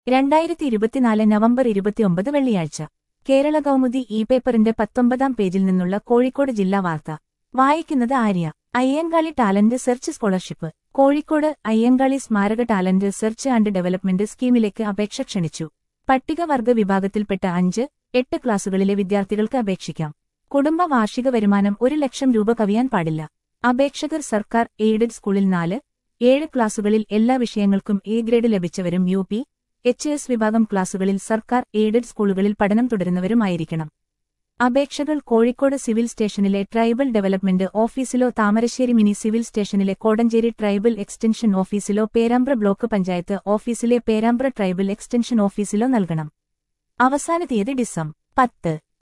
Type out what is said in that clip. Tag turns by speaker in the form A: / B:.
A: രണ്ടായിരത്തി ഇരുപത്തിനാല് നവംബർ ഇരുപത്തിയൊമ്പത് വെള്ളിയാഴ്ച കേരള കൗമുദി ഇ പേപ്പറിന്റെ പത്തൊമ്പതാം പേജിൽ നിന്നുള്ള കോഴിക്കോട് ജില്ലാ വാർത്ത വായിക്കുന്നത് Arya Ayyankali talent search scholarship Kozhikode Ayyankali സ്മാരക ടാലന്റ് സെർച്ച് ആൻഡ് ഡെവലപ്മെന്റ് സ്കീമിലേക്ക് അപേക്ഷ ക്ഷണിച്ചു പട്ടികവർഗ വിഭാഗത്തിൽപ്പെട്ട അഞ്ച് എട്ട് ക്ലാസുകളിലെ വിദ്യാർത്ഥികൾക്ക് അപേക്ഷിക്കാം കുടുംബ വാർഷിക വരുമാനം ഒരു ലക്ഷം രൂപ കവിയാൻ പാടില്ല അപേക്ഷകർ സർക്കാർ എയ്ഡഡ് സ്കൂളിൽ നാല് ഏഴ് ക്ലാസുകളിൽ എല്ലാ വിഷയങ്ങൾക്കും എ ഗ്രേഡ് ലഭിച്ചവരും യു പി എച്ച് എസ് വിഭാഗം ക്ലാസുകളിൽ സർക്കാർ എയ്ഡഡ് സ്കൂളുകളിൽ പഠനം തുടരുന്നവരുമായിരിക്കണം അപേക്ഷകൾ കോഴിക്കോട് സിവിൽ സ്റ്റേഷനിലെ ട്രൈബൽ ഡെവലപ്മെന്റ് ഓഫീസിലോ താമരശ്ശേരി മിനി സിവിൽ സ്റ്റേഷനിലെ കോടഞ്ചേരി ട്രൈബൽ എക്സ്റ്റൻഷൻ ഓഫീസിലോ പേരാമ്പ്ര ബ്ലോക്ക് പഞ്ചായത്ത് ഓഫീസിലെ പേരാമ്പ്ര ട്രൈബൽ എക്സ്റ്റൻഷൻ ഓഫീസിലോ നൽകണം അവസാന തീയതി ഡിസം പത്ത്